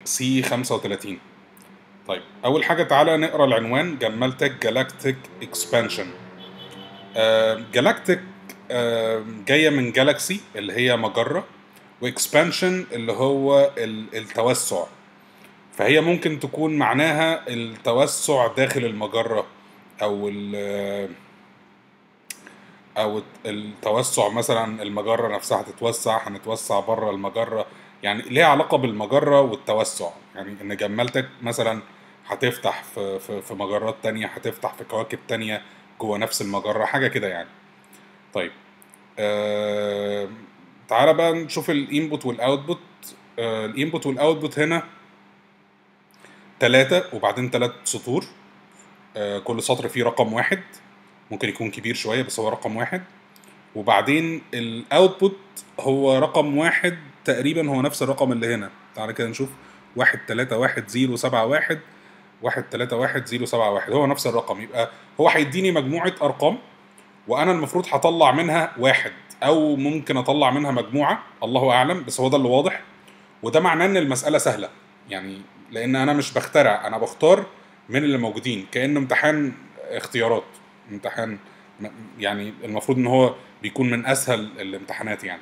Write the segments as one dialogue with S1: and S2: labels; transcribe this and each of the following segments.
S1: سي 35 طيب اول حاجه تعالى نقرا العنوان جملتك جالاكتيك اكسبانشن جالاكتيك جايه من جالاكسي اللي هي مجره واكسبانشن اللي هو ال- التوسع فهي ممكن تكون معناها التوسع داخل المجره او ال- او التوسع مثلا المجره نفسها هتتوسع هنتوسع بره المجره يعني ليها علاقه بالمجره والتوسع يعني ان جمالتك مثلا هتفتح في في في مجرات تانية هتفتح في كواكب تانية جوه نفس المجره حاجه كده يعني طيب آه تعالى بقى نشوف الانبوت والاوتبوت آه الانبوت والاوتبوت هنا ثلاثة وبعدين ثلاث سطور آه كل سطر فيه رقم واحد ممكن يكون كبير شوية بس هو رقم واحد وبعدين الاوتبوت هو رقم واحد تقريبا هو نفس الرقم اللي هنا تعالى كده نشوف واحد تلاتة واحد زيرو سبعة واحد واحد تلاتة واحد زيرو سبعة واحد هو نفس الرقم يبقى هو هيديني مجموعة أرقام وأنا المفروض هطلع منها واحد أو ممكن أطلع منها مجموعة الله أعلم بس هو ده اللي واضح وده معناه إن المسألة سهلة يعني لأن أنا مش بخترع أنا بختار من اللي موجودين كأنه امتحان اختيارات امتحان م- يعني المفروض إن هو بيكون من أسهل الامتحانات يعني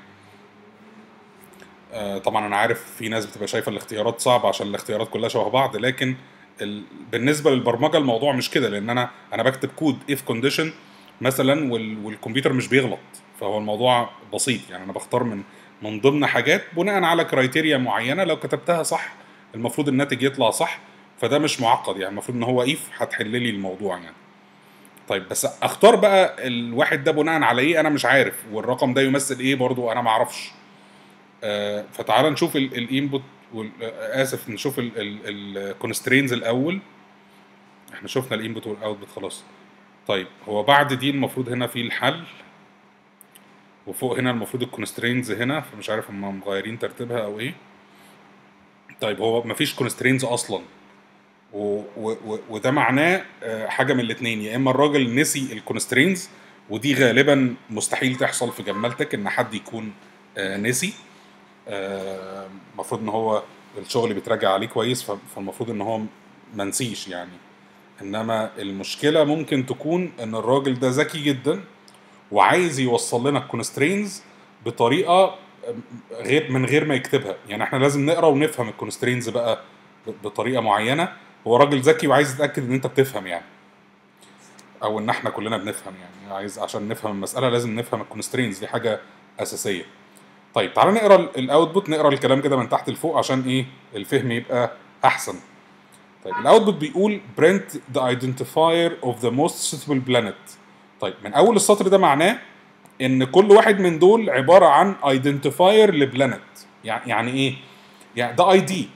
S1: آه، طبعا انا عارف في ناس بتبقى شايفه الاختيارات صعبه عشان الاختيارات كلها شبه بعض لكن ال... بالنسبه للبرمجه الموضوع مش كده لان انا انا بكتب كود اف كونديشن مثلا وال... والكمبيوتر مش بيغلط فهو الموضوع بسيط يعني انا بختار من من ضمن حاجات بناء على كرايتيريا معينه لو كتبتها صح المفروض الناتج يطلع صح فده مش معقد يعني المفروض ان هو اف هتحل لي الموضوع يعني طيب بس اختار بقى الواحد ده بناء على ايه انا مش عارف والرقم ده يمثل ايه برضو انا ما اعرفش آه، فتعال نشوف الانبوت اسف نشوف الكونسترينز الاول احنا شفنا الانبوت والاوتبوت خلاص طيب هو بعد دي المفروض هنا في الحل وفوق هنا المفروض الكونسترينز هنا فمش عارف هم مغيرين ترتيبها او ايه طيب هو مفيش كونسترينز اصلا و و و وده معناه آه، حاجه من الاثنين يا اما الراجل نسي الكونسترينز ودي غالبا مستحيل تحصل في جمالتك ان حد يكون آه، نسي آه، المفروض ان هو الشغل بيتراجع عليه كويس ف- فالمفروض ان هو منسيش يعني انما المشكله ممكن تكون ان الراجل ده ذكي جدا وعايز يوصل لنا الكونسترينز بطريقه غير من غير ما يكتبها يعني احنا لازم نقرا ونفهم الكونسترينز بقى ب- بطريقه معينه هو راجل ذكي وعايز يتاكد ان انت بتفهم يعني او ان احنا كلنا بنفهم يعني عايز عشان نفهم المساله لازم نفهم الكونسترينز دي حاجه اساسيه طيب تعالى نقرا الاوتبوت نقرا الكلام كده من تحت لفوق عشان ايه الفهم يبقى احسن طيب الاوتبوت بيقول print the identifier of the most suitable planet طيب من اول السطر ده معناه ان كل واحد من دول عباره عن identifier لبلانت يعني يعني ايه يعني ده اي دي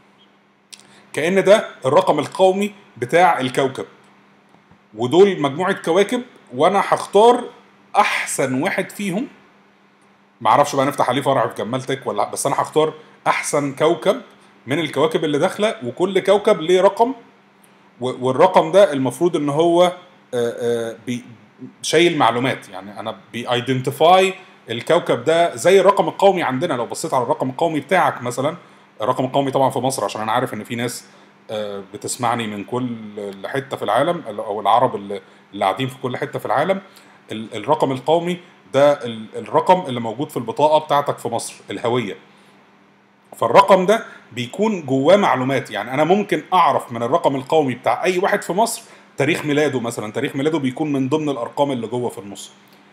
S1: كان ده الرقم القومي بتاع الكوكب ودول مجموعه كواكب وانا هختار احسن واحد فيهم معرفش بقى نفتح عليه فرع في جمالتك ولا بس انا هختار احسن كوكب من الكواكب اللي داخله وكل كوكب ليه رقم و- والرقم ده المفروض ان هو آه، آه، بي شايل معلومات يعني انا بيايدنتيفاي الكوكب ده زي الرقم القومي عندنا لو بصيت على الرقم القومي بتاعك مثلا الرقم القومي طبعا في مصر عشان انا عارف ان في ناس آه، بتسمعني من كل حته في العالم او العرب اللي اللي قاعدين في كل حته في العالم ال- الرقم القومي ده ال- الرقم اللي موجود في البطاقه بتاعتك في مصر الهويه فالرقم ده بيكون جواه معلومات يعني انا ممكن اعرف من الرقم القومي بتاع اي واحد في مصر تاريخ ميلاده مثلا تاريخ ميلاده بيكون من ضمن الارقام اللي جوه في النص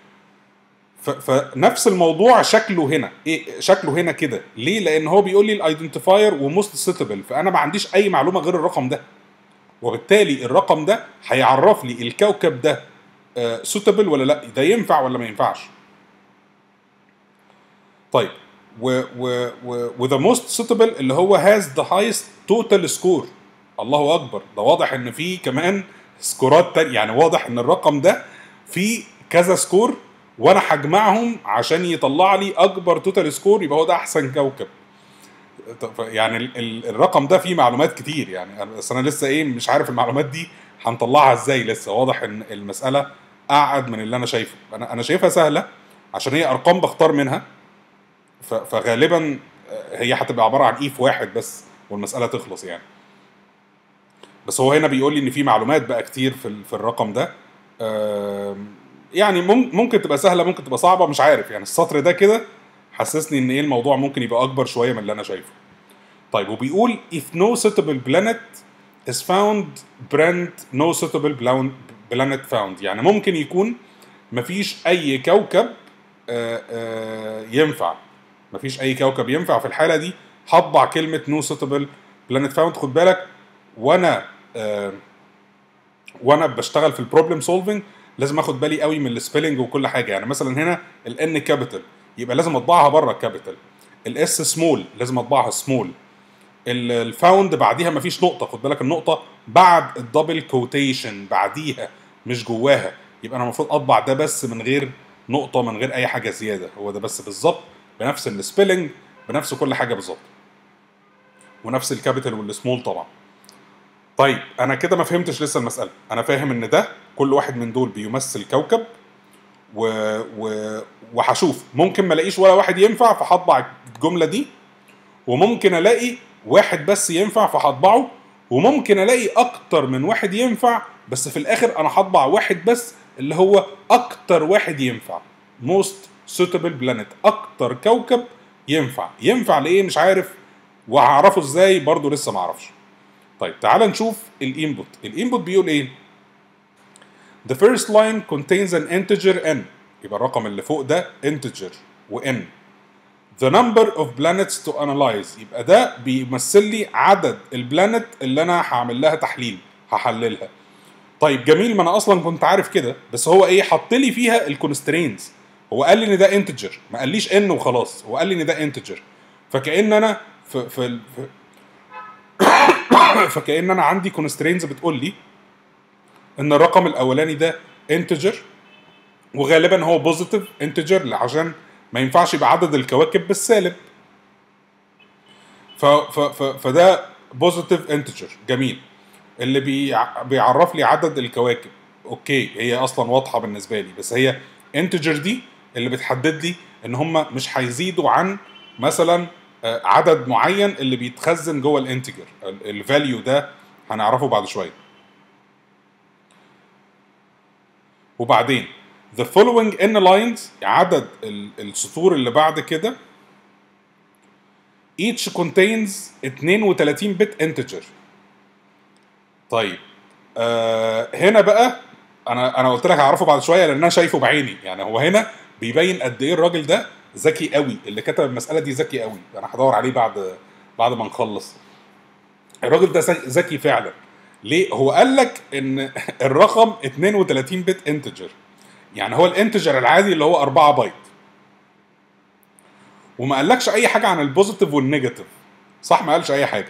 S1: ف- فنفس الموضوع شكله هنا ايه شكله هنا كده ليه لان هو بيقول لي الايدنتيفاير وموست سيتبل فانا ما عنديش اي معلومه غير الرقم ده وبالتالي الرقم ده هيعرف لي الكوكب ده سوتبل ولا لا ده ينفع ولا ما ينفعش طيب و و و وذا موست سوتبل اللي هو هاز ذا هايست توتال سكور الله اكبر ده واضح ان في كمان سكورات تانية يعني واضح ان الرقم ده فيه كذا سكور وانا هجمعهم عشان يطلع لي اكبر توتال سكور يبقى هو ده احسن كوكب طب يعني ال ال الرقم ده فيه معلومات كتير يعني أنا- بس انا لسه ايه مش عارف المعلومات دي هنطلعها ازاي لسه واضح ان المساله اعقد من اللي انا شايفه انا انا شايفها سهله عشان هي ارقام بختار منها ف- فغالبا هي هتبقى عباره عن ايف واحد بس والمساله تخلص يعني بس هو هنا بيقول لي ان في معلومات بقى كتير في ال- في الرقم ده آم، يعني مم- ممكن تبقى سهله ممكن تبقى صعبه مش عارف يعني السطر ده كده حسسني ان ايه الموضوع ممكن يبقى اكبر شويه من اللي انا شايفه طيب وبيقول if no suitable planet is found brand no suitable plan- planet found يعني ممكن يكون مفيش اي كوكب آه، آه، ينفع مفيش اي كوكب ينفع في الحاله دي هطبع كلمه no suitable planet found خد بالك وانا آه، وانا بشتغل في البروبلم سولفنج لازم اخد بالي قوي من السبيلنج وكل حاجه يعني مثلا هنا الان كابيتال يبقى لازم اطبعها بره الكابيتال الاس سمول لازم اطبعها سمول الفاوند بعديها مفيش نقطه خد بالك النقطه بعد الدبل كوتيشن بعديها مش جواها يبقى انا المفروض اطبع ده بس من غير نقطه من غير اي حاجه زياده هو ده بس بالظبط بنفس السبيلنج بنفس كل حاجه بالظبط ونفس الكابيتال والسمول طبعا طيب انا كده ما فهمتش لسه المساله انا فاهم ان ده كل واحد من دول بيمثل كوكب و... و... وهشوف ممكن ما الاقيش ولا واحد ينفع فهطبع الجمله دي وممكن الاقي واحد بس ينفع فهطبعه وممكن الاقي اكتر من واحد ينفع بس في الاخر انا هطبع واحد بس اللي هو اكتر واحد ينفع most suitable planet اكتر كوكب ينفع ينفع لايه مش عارف وهعرفه ازاي برضه لسه ما اعرفش طيب تعال نشوف الانبوت الانبوت بيقول ايه The first line contains an integer n يبقى الرقم اللي فوق ده integer و n The number of planets to analyze يبقى ده بيمثل لي عدد البلانت اللي انا هعمل لها تحليل هحللها طيب جميل ما انا اصلا كنت عارف كده بس هو ايه حط لي فيها الكونسترينز هو قال لي ان ده انتجر ما قاليش ان وخلاص هو قال لي ان ده انتجر فكأن انا في في, في فكأن انا عندي كونسترينز بتقول لي ان الرقم الاولاني ده انتجر وغالبا هو بوزيتيف انتجر عشان ما ينفعش يبقى عدد الكواكب بالسالب ف ف ف فده بوزيتيف انتجر جميل اللي بيع بيعرف لي عدد الكواكب اوكي هي اصلا واضحه بالنسبه لي بس هي انتجر دي اللي بتحدد لي ان هم مش هيزيدوا عن مثلا آه، عدد معين اللي بيتخزن جوه الانتجر الفاليو ده هنعرفه بعد شويه وبعدين the following n lines عدد ال- السطور اللي بعد كده each contains 32 bit integer طيب آه هنا بقى انا انا قلت لك هعرفه بعد شويه لان انا شايفه بعيني يعني هو هنا بيبين قد ايه الراجل ده ذكي قوي اللي كتب المساله دي ذكي قوي انا هدور عليه بعد بعد ما نخلص الراجل ده ذكي- ذكي فعلا ليه هو قال لك ان الرقم 32 بت انتجر يعني هو الانتجر العادي اللي هو 4 بايت وما قالكش اي حاجه عن البوزيتيف والنيجاتيف صح ما قالش اي حاجه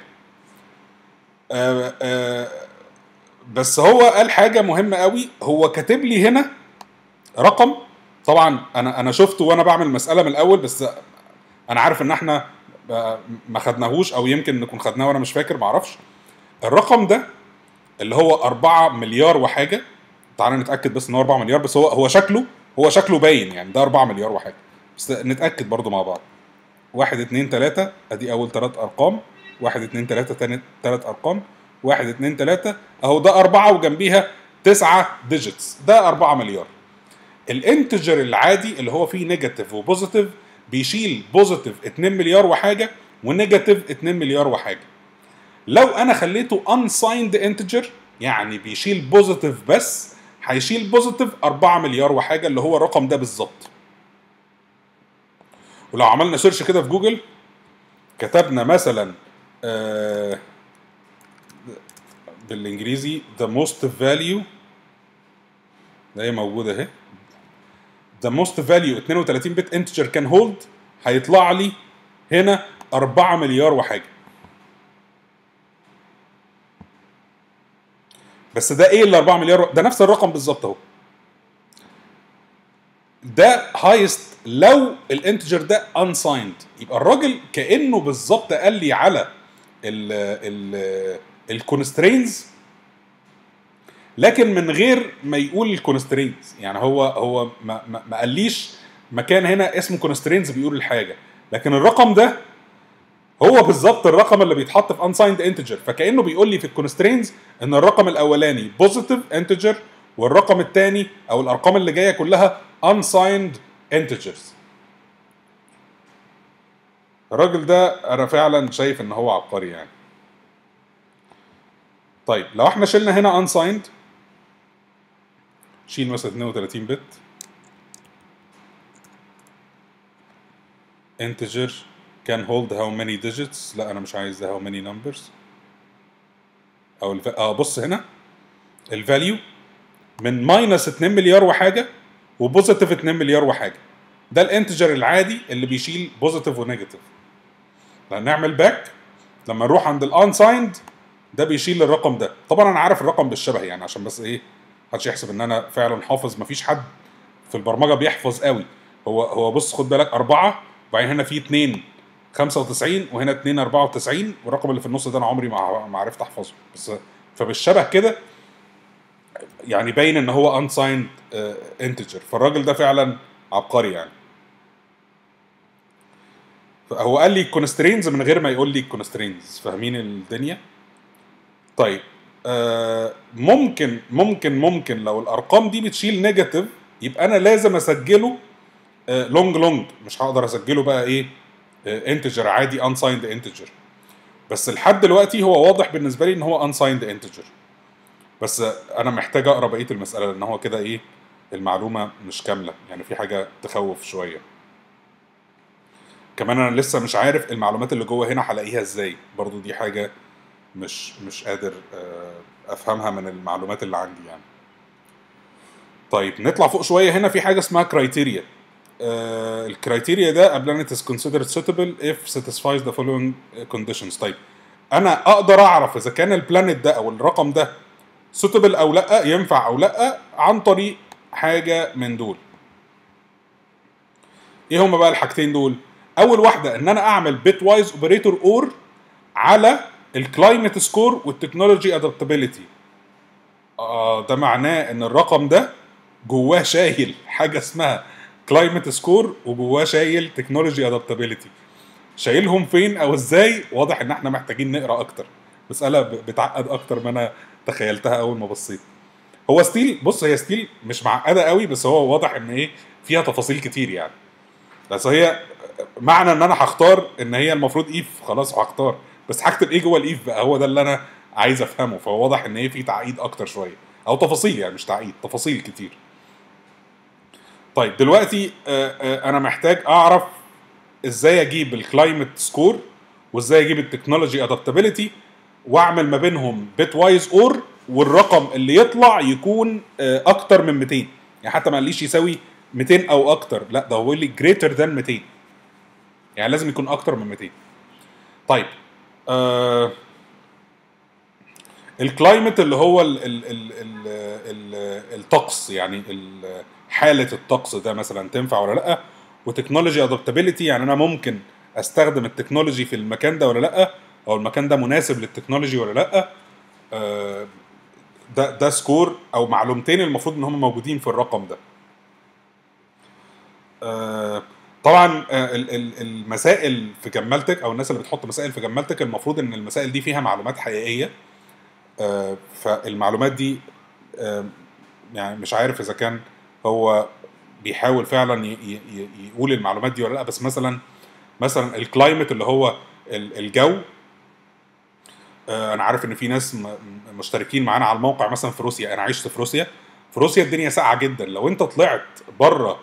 S1: آه آه بس هو قال حاجه مهمه قوي هو كاتب لي هنا رقم طبعا انا انا شفته وانا بعمل مساله من الاول بس انا عارف ان احنا ب- ما خدناهوش او يمكن نكون خدناه وانا مش فاكر معرفش الرقم ده اللي هو 4 مليار وحاجه تعالى نتاكد بس ان هو 4 مليار بس هو هو شكله هو شكله باين يعني ده 4 مليار وحاجه بس نتاكد برضو مع بعض واحد اتنين تلاتة ادي اول تلات ارقام واحد اتنين تلاتة تاني تلات ارقام واحد اتنين تلاتة اهو ده اربعة وجنبيها تسعة ديجيتس ده اربعة مليار الانتجر العادي اللي هو فيه نيجاتيف وبوزيتيف بيشيل بوزيتيف 2 مليار وحاجة ونيجاتيف 2 مليار وحاجة لو انا خليته unsigned integer يعني بيشيل بوزيتيف بس هيشيل بوزيتيف 4 مليار وحاجة اللي هو الرقم ده بالظبط ولو عملنا سيرش كده في جوجل كتبنا مثلا آه بالانجليزي the most value ده هي موجوده اهي the most value 32 بت انتجر كان هولد هيطلع لي هنا 4 مليار وحاجه بس ده ايه ال 4 مليار ده نفس الرقم بالظبط اهو ده هايست لو الانتجر ده unsigned يبقى الراجل كانه بالظبط قال لي على ال ال الكونسترينز لكن من غير ما يقول الكونسترينز يعني هو هو ما, ما, ما قاليش مكان هنا اسمه كونسترينز بيقول الحاجه لكن الرقم ده هو بالظبط الرقم اللي بيتحط في unsigned انتجر فكانه بيقول لي في الكونسترينز ان الرقم الاولاني بوزيتيف انتجر والرقم الثاني او الارقام اللي جايه كلها unsigned integers الراجل ده انا فعلا شايف ان هو عبقري يعني طيب لو احنا شلنا هنا unsigned شيل مثلا 32 بت integer can hold how many digits لا انا مش عايز ده how many numbers او الف... اه بص هنا الفاليو من ماينس 2 مليار وحاجه وبوزيتيف 2 مليار وحاجه ده الانتجر العادي اللي بيشيل بوزيتيف ونيجاتيف نعمل باك لما نروح عند الانسايند ده بيشيل الرقم ده طبعا انا عارف الرقم بالشبه يعني عشان بس ايه محدش يحسب ان انا فعلا حافظ مفيش حد في البرمجه بيحفظ قوي هو هو بص خد بالك أربعة وبعدين هنا في اتنين 95 وهنا 2 94 والرقم اللي في النص ده انا عمري ما ما عرفت احفظه بس فبالشبه كده يعني باين ان هو unsigned انتجر فالراجل ده فعلا عبقري يعني هو قال لي كونسترينز من غير ما يقول لي كونسترينز فاهمين الدنيا طيب آه ممكن ممكن ممكن لو الارقام دي بتشيل نيجاتيف يبقى انا لازم اسجله لونج لونج مش هقدر اسجله بقى ايه انتجر عادي unsigned انتجر بس لحد دلوقتي هو واضح بالنسبه لي ان هو unsigned انتجر بس انا محتاج اقرا بقيه المساله لان هو كده ايه المعلومه مش كامله يعني في حاجه تخوف شويه كمان انا لسه مش عارف المعلومات اللي جوه هنا هلاقيها ازاي برضو دي حاجه مش مش قادر افهمها من المعلومات اللي عندي يعني طيب نطلع فوق شويه هنا في حاجه اسمها كرايتيريا الكرايتيريا ده قبل it is considered suitable if satisfies the following conditions طيب انا اقدر اعرف اذا كان البلانيت ده او الرقم ده suitable او لا ينفع او لا عن طريق حاجه من دول ايه هما بقى الحاجتين دول اول واحده ان انا اعمل بيت وايز اوبريتور اور على الكلايمت سكور والتكنولوجي ادابتابيلتي آه ده معناه ان الرقم ده جواه شايل حاجه اسمها كلايمت سكور وجواه شايل تكنولوجي ادابتابيلتي شايلهم فين او ازاي واضح ان احنا محتاجين نقرا اكتر مساله بتعقد اكتر ما انا تخيلتها اول ما بصيت هو ستيل بص هي ستيل مش معقده قوي بس هو واضح ان ايه فيها تفاصيل كتير يعني بس هي معنى ان انا هختار ان هي المفروض ايف خلاص هختار بس هكتب ايه جوه الايف بقى هو ده اللي انا عايز افهمه فهو واضح ان هي في تعقيد اكتر شويه او تفاصيل يعني مش تعقيد تفاصيل كتير طيب دلوقتي انا محتاج اعرف ازاي اجيب الكلايمت سكور وازاي اجيب التكنولوجي ادابتابيلتي واعمل ما بينهم بيت وايز اور والرقم اللي يطلع يكون اكتر من 200 يعني حتى ما قاليش يساوي 200 او اكتر لا ده هو لي جريتر ذان 200 يعني لازم يكون اكتر من 200 طيب آه الكلايمت اللي هو ال ال ال ال ال الطقس يعني حاله الطقس ده مثلا تنفع ولا لا وتكنولوجي ادابتابيلتي يعني انا ممكن استخدم التكنولوجي في المكان ده ولا لا او المكان ده مناسب للتكنولوجي ولا لا آه ده ده سكور او معلومتين المفروض ان هم موجودين في الرقم ده آه طبعا المسائل في جمالتك او الناس اللي بتحط مسائل في جمالتك المفروض ان المسائل دي فيها معلومات حقيقيه فالمعلومات دي يعني مش عارف اذا كان هو بيحاول فعلا يقول المعلومات دي ولا لا بس مثلا مثلا الكلايمت اللي هو الجو انا عارف ان في ناس مشتركين معانا على الموقع مثلا في روسيا انا عشت في روسيا في روسيا الدنيا ساقعه جدا لو انت طلعت بره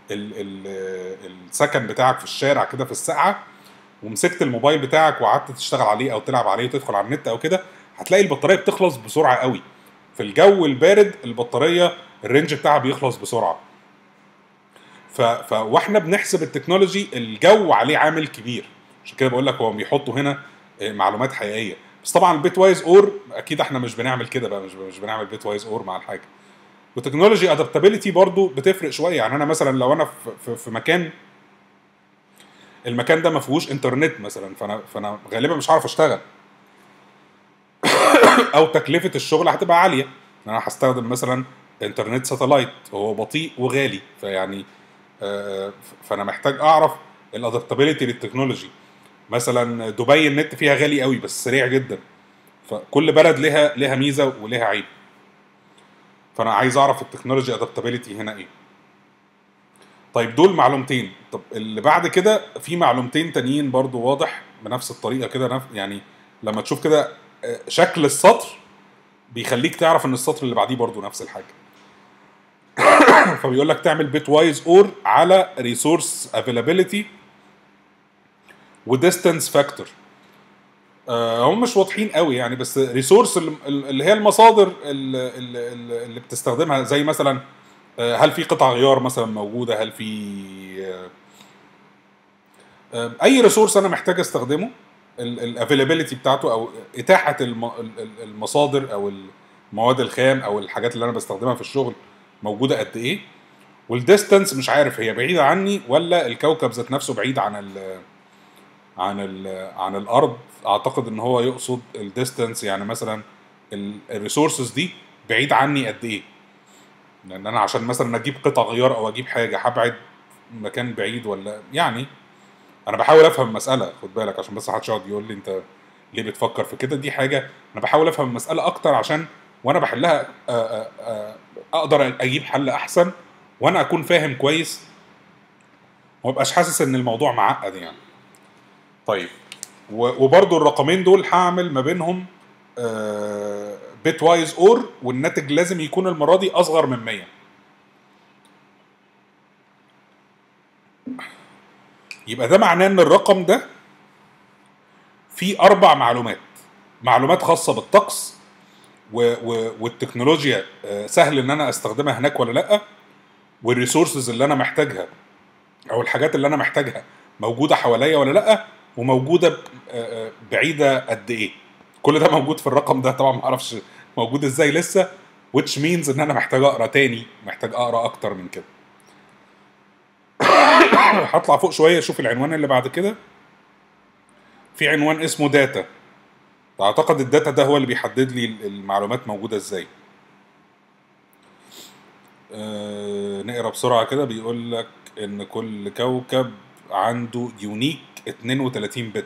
S1: السكن بتاعك في الشارع كده في السقعه ومسكت الموبايل بتاعك وقعدت تشتغل عليه او تلعب عليه وتدخل على النت او كده هتلاقي البطاريه بتخلص بسرعه قوي في الجو البارد البطاريه الرينج بتاعها بيخلص بسرعه ف... ف... واحنا بنحسب التكنولوجي الجو عليه عامل كبير عشان كده بقول لك هو بيحطوا هنا معلومات حقيقيه بس طبعا البيت وايز اور اكيد احنا مش بنعمل كده بقى مش مش بنعمل بيت وايز اور مع الحاجه وتكنولوجي ادابتابيلتي برضو بتفرق شويه يعني انا مثلا لو انا في, في, في مكان المكان ده ما فيهوش انترنت مثلا فانا فانا غالبا مش هعرف اشتغل او تكلفه الشغل هتبقى عاليه انا هستخدم مثلا انترنت ساتلايت هو بطيء وغالي فيعني فانا محتاج اعرف الادابتابيلتي للتكنولوجي مثلا دبي النت فيها غالي قوي بس سريع جدا فكل بلد لها لها ميزه ولها عيب فانا عايز اعرف التكنولوجي ادابتابيلتي هنا ايه طيب دول معلومتين طب اللي بعد كده في معلومتين تانيين برضو واضح بنفس الطريقه كده نف... يعني لما تشوف كده آه، شكل السطر بيخليك تعرف ان السطر اللي بعديه برضو نفس الحاجه فبيقول لك تعمل بيت وايز اور على ريسورس افيلابيلتي وديستانس فاكتور هم مش واضحين قوي يعني بس ريسورس اللي هي المصادر اللي, اللي اللي بتستخدمها زي مثلا آه، هل في قطع غيار مثلا موجوده هل في آه، آه، اي ريسورس انا محتاج استخدمه الافيلابيلتي بتاعته او اتاحه الم- ال- ال- المصادر او المواد الخام او الحاجات اللي انا بستخدمها في الشغل موجوده قد ايه والديستانس مش عارف هي بعيده عني ولا الكوكب ذات نفسه بعيد عن ال عن ال عن الارض اعتقد ان هو يقصد الديستانس يعني مثلا الريسورسز دي بعيد عني قد ايه لان انا عشان مثلا اجيب قطع غيار او اجيب حاجه هبعد مكان بعيد ولا يعني انا بحاول افهم المساله خد بالك عشان بس محدش يقعد يقول لي انت ليه بتفكر في كده دي حاجه انا بحاول افهم المساله اكتر عشان وانا بحلها آه، آه، آه، اقدر اجيب حل احسن وانا اكون فاهم كويس وما ابقاش حاسس ان الموضوع معقد يعني طيب و- وبرضو الرقمين دول هعمل ما بينهم بيت وايز اور والناتج لازم يكون المره دي اصغر من 100 يبقى ده معناه ان الرقم ده فيه اربع معلومات معلومات خاصه بالطقس و و والتكنولوجيا آه، سهل ان انا استخدمها هناك ولا لا والريسورسز اللي انا محتاجها او الحاجات اللي انا محتاجها موجوده حواليا ولا لا وموجوده ب- آه، آه، بعيده قد ايه كل ده موجود في الرقم ده طبعا ما اعرفش موجود ازاي لسه which means ان انا محتاج اقرا تاني محتاج اقرا اكتر من كده هطلع فوق شويه اشوف العنوان اللي بعد كده في عنوان اسمه داتا اعتقد الداتا ده هو اللي بيحدد لي المعلومات موجوده ازاي آه نقرا بسرعه كده بيقول لك ان كل كوكب عنده يونيك 32 بت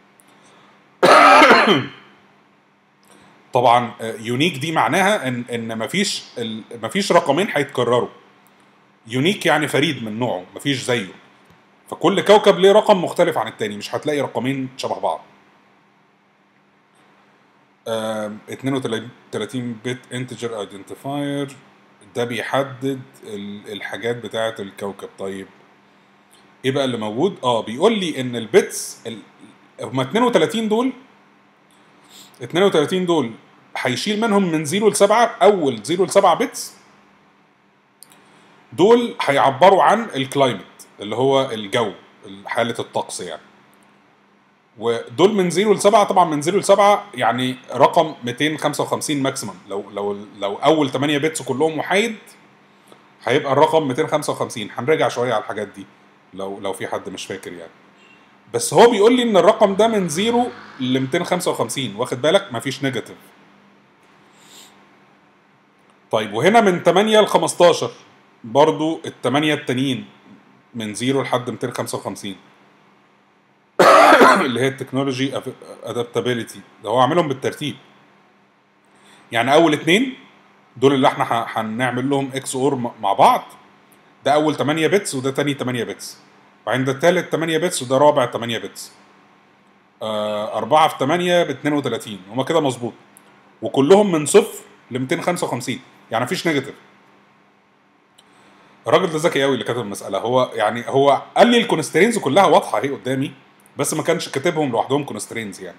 S1: طبعا يونيك دي معناها ان ان مفيش ال- مفيش رقمين هيتكرروا يونيك يعني فريد من نوعه مفيش زيه فكل كوكب ليه رقم مختلف عن التاني مش هتلاقي رقمين شبه بعض آم، 32 بت انتجر ايدنتيفاير ده بيحدد ال- الحاجات بتاعه الكوكب طيب ايه بقى اللي موجود اه بيقول لي ان البيتس ال... هما 32 دول 32 دول هيشيل منهم من 0 ل 7 اول 0 ل 7 بيتس دول هيعبروا عن الكلايمت اللي هو الجو حالة الطقس يعني ودول من 0 ل 7 طبعا من 0 ل 7 يعني رقم 255 ماكسيمم لو لو لو اول 8 بيتس كلهم وحيد هيبقى الرقم 255 هنراجع شويه على الحاجات دي لو لو في حد مش فاكر يعني بس هو بيقول لي ان الرقم ده من 0 ل 255 واخد بالك مفيش نيجاتيف طيب وهنا من 8 ل 15 برضو الثمانية التانيين من 0 لحد 255 اللي هي التكنولوجي ادابتابيلتي ده هو عاملهم بالترتيب يعني اول اتنين دول اللي احنا ه- هنعمل لهم اكس اور مع بعض ده اول 8 بتس وده تاني 8 بتس وعند التالت 8 بتس وده رابع 8 بتس آه 4 في 8 ب 32 هما كده مظبوط وكلهم من صفر ل 255 يعني مفيش نيجاتيف الراجل ده ذكي قوي اللي كتب المساله هو يعني هو قال لي الكونسترينز كلها واضحه اهي قدامي بس ما كانش كاتبهم لوحدهم كونسترينز يعني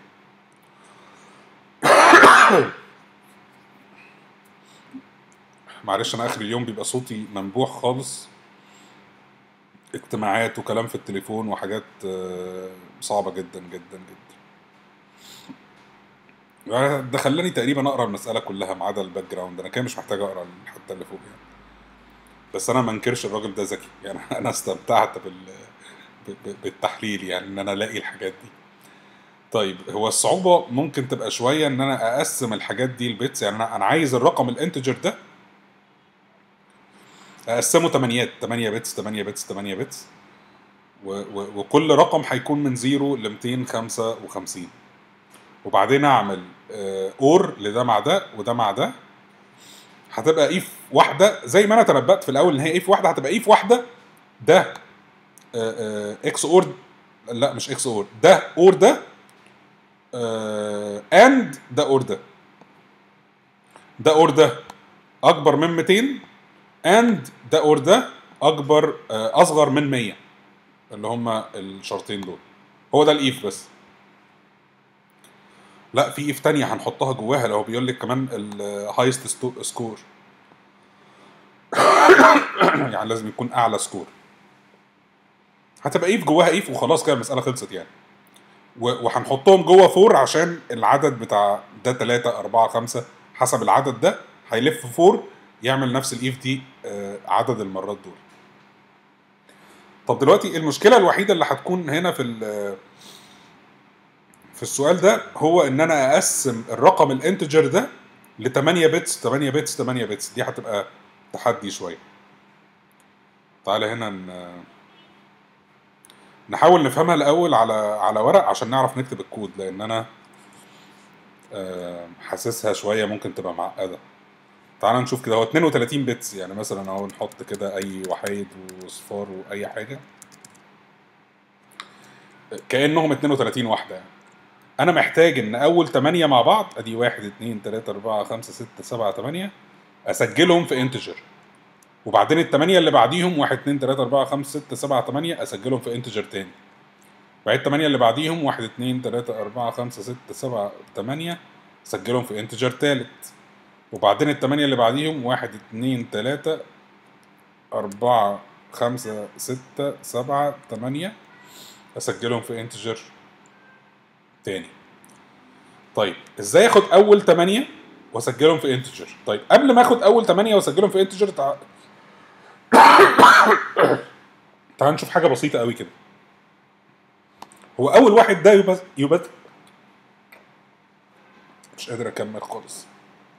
S1: معلش انا اخر اليوم بيبقى صوتي منبوح خالص اجتماعات وكلام في التليفون وحاجات آه، صعبه جدا جدا جدا ده خلاني تقريبا اقرا المساله كلها ما عدا الباك جراوند انا كده مش محتاج اقرا حتى اللي فوق يعني بس انا ما انكرش الراجل ده ذكي يعني انا استمتعت بال ب- ب- بالتحليل يعني ان انا الاقي الحاجات دي طيب هو الصعوبه ممكن تبقى شويه ان انا اقسم الحاجات دي لبيتس يعني انا انا عايز الرقم الانتجر ده اقسمه تمانيات 8 بتس 8 بتس 8 بتس و و وكل رقم هيكون من 0 ل 255 وبعدين اعمل اور لده مع ده وده مع ده هتبقى ايف واحده زي ما انا تنبأت في الاول ان هي ايف واحده هتبقى ايف واحده ده اكس اور لا مش اكس اور ده اور ده اند ده اور ده ده اور ده اكبر من 200 اند ده اور ده اكبر آه، اصغر من 100 اللي هما الشرطين دول هو ده الايف بس لا في ايف تانية هنحطها جواها لو بيقول لك كمان الهايست سكور يعني لازم يكون اعلى سكور هتبقى ايف جواها ايف وخلاص كده المساله خلصت يعني و- وهنحطهم جوه فور عشان العدد بتاع ده 3 4 5 حسب العدد ده هيلف فور يعمل نفس الايف دي آه، عدد المرات دول طب دلوقتي المشكله الوحيده اللي هتكون هنا في ال- في السؤال ده هو ان انا اقسم الرقم الانتجر ده ل 8 بتس 8 بتس 8 بتس دي هتبقى تحدي شويه تعالى هنا ن... نحاول نفهمها الاول على على ورق عشان نعرف نكتب الكود لان انا آه، حاسسها شويه ممكن تبقى معقده تعال نشوف كده هو 32 بتس يعني مثلا اهو نحط كده اي وحيد وصفار واي حاجه كانهم 32 واحده يعني انا محتاج ان اول 8 مع بعض ادي 1 2 3 4 5 6 7 8 اسجلهم في انتجر وبعدين الثمانية اللي بعديهم 1 2 3 4 5 6 7 8 اسجلهم في انتجر تاني بعد الثمانية اللي بعديهم 1 2 3 4 5 6 7 8 اسجلهم في انتجر تالت وبعدين الثمانية اللي بعديهم 1 2 3 4 5 6 7 8 اسجلهم في انتجر تاني طيب ازاي اخد اول 8 واسجلهم في انتجر طيب قبل ما اخد اول 8 واسجلهم في انتجر تع... تعال نشوف حاجه بسيطه قوي كده هو اول واحد ده يبقى يبقى مش قادر اكمل خالص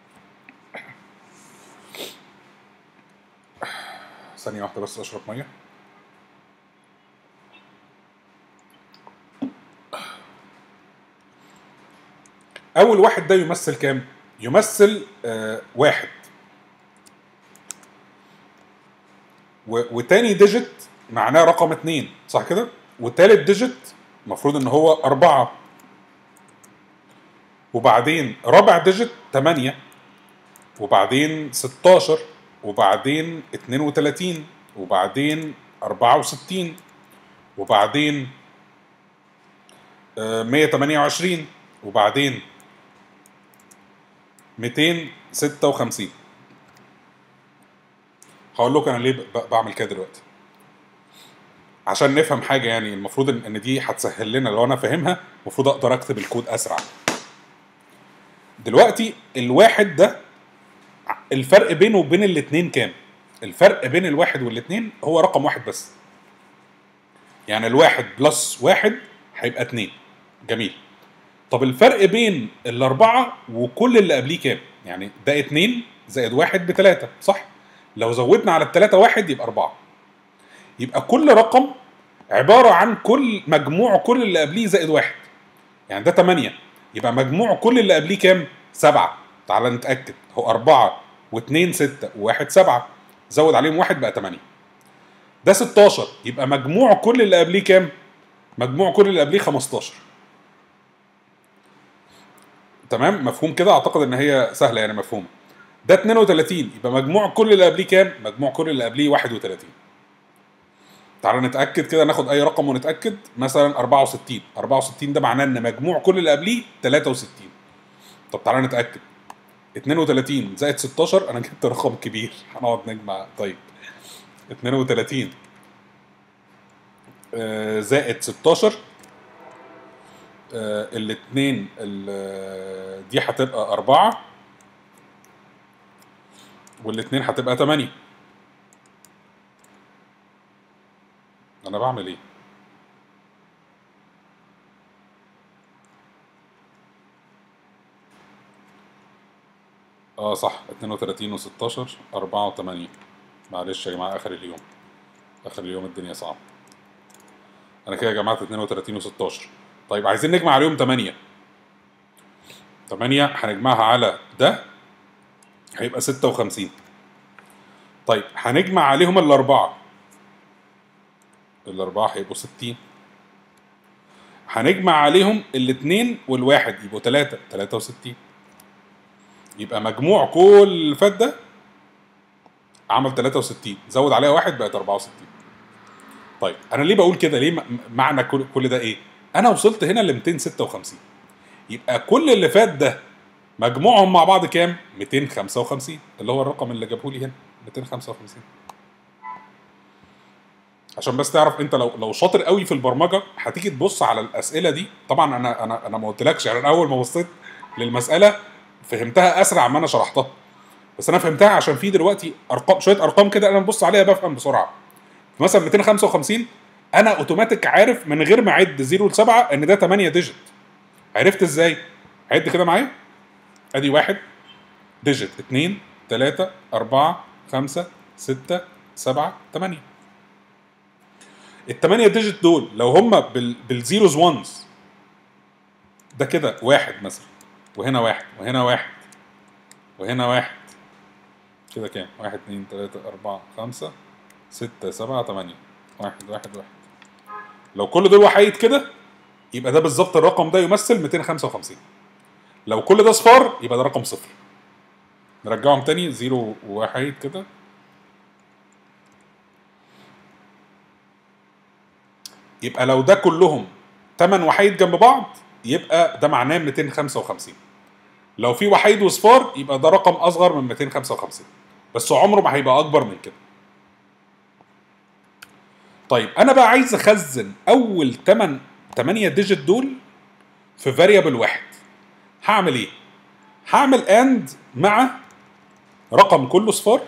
S1: ثانيه واحده بس اشرب ميه اول واحد ده يمثل كام يمثل آه واحد و- وتاني ديجيت معناه رقم اتنين صح كده وتالت ديجيت المفروض ان هو اربعة وبعدين رابع ديجيت تمانية وبعدين ستاشر وبعدين اتنين وتلاتين وبعدين اربعة وستين وبعدين مية تمانية وعشرين وبعدين ميتين ستة وخمسين هقول لكم انا ليه ب- بعمل كده دلوقتي عشان نفهم حاجه يعني المفروض ان إن دي هتسهل لنا لو انا فاهمها المفروض اقدر اكتب الكود اسرع دلوقتي الواحد ده الفرق بينه وبين الاتنين كام الفرق بين الواحد والاتنين هو رقم واحد بس يعني الواحد بلس واحد هيبقى اتنين جميل طب الفرق بين الأربعة وكل اللي قبليه كام؟ يعني ده اتنين زائد واحد بتلاتة صح؟ لو زودنا على التلاتة واحد يبقى أربعة يبقى كل رقم عبارة عن كل مجموع كل اللي قبليه زائد واحد يعني ده تمانية يبقى مجموع كل اللي قبليه كام؟ سبعة تعال نتأكد هو أربعة واتنين ستة وواحد سبعة زود عليهم واحد بقى تمانية ده 16 يبقى مجموع كل اللي قبليه كام؟ مجموع كل اللي قبليه 15 تمام مفهوم كده اعتقد ان هي سهله يعني مفهومه ده 32 يبقى مجموع كل اللي قبليه كام مجموع كل اللي قبليه 31 تعالى نتاكد كده ناخد اي رقم ونتاكد مثلا 64 64 ده معناه ان مجموع كل اللي قبليه 63 طب تعالى نتاكد 32 زائد 16 انا جبت رقم كبير هنقعد نجمع طيب 32 آه، زائد 16 آه، الاتنين ال- دي هتبقى أربعة والاتنين هتبقى تمانية أنا بعمل إيه؟ اه صح 32 و16 4 و8 معلش يا جماعة آخر اليوم آخر اليوم الدنيا صعبة انا كده جمعت 32 و16 طيب عايزين نجمع عليهم 8 8 هنجمعها على ده هيبقى 56 طيب هنجمع عليهم الاربعه الاربعه هيبقوا 60 هنجمع عليهم الاثنين والواحد يبقوا 3 63 يبقى مجموع كل اللي فات ده عمل 63 زود عليها واحد بقت 64 طيب انا ليه بقول كده ليه م- معنى كل, كل ده ايه انا وصلت هنا ل 256 يبقى كل اللي فات ده مجموعهم مع بعض كام 255 اللي هو الرقم اللي جابه لي هنا 255 عشان بس تعرف انت لو لو شاطر قوي في البرمجه هتيجي تبص على الاسئله دي طبعا انا انا انا ما قلتلكش يعني انا اول ما بصيت للمساله فهمتها اسرع ما انا شرحتها بس انا فهمتها عشان في دلوقتي ارقام شويه ارقام كده انا ببص عليها بفهم بسرعه مثلا 255 انا اوتوماتيك عارف من غير ما اعد 0 ل 7 ان ده 8 ديجيت عرفت ازاي؟ عد كده معايا ادي واحد ديجيت 2 3 4 5 6 7 8 الثمانية ديجيت دول لو هم بال بالزيروز وانز ده كده واحد مثلا وهنا واحد وهنا واحد وهنا واحد كده كام؟ واحد اتنين تلاتة أربعة خمسة ستة سبعة تمانية واحد واحد واحد لو كل دول وحيد كده يبقى ده بالظبط الرقم ده يمثل 255 لو كل ده صفار يبقى ده رقم صفر نرجعهم تاني زيرو وواحد كده يبقى لو ده كلهم 8 وحيد جنب بعض يبقى ده معناه 255 لو في وحيد وصفار يبقى ده رقم اصغر من 255 بس عمره ما هيبقى اكبر من كده طيب انا بقى عايز اخزن اول 8 8 ديجيت دول في فاريبل واحد هعمل ايه هعمل اند مع رقم كله صفار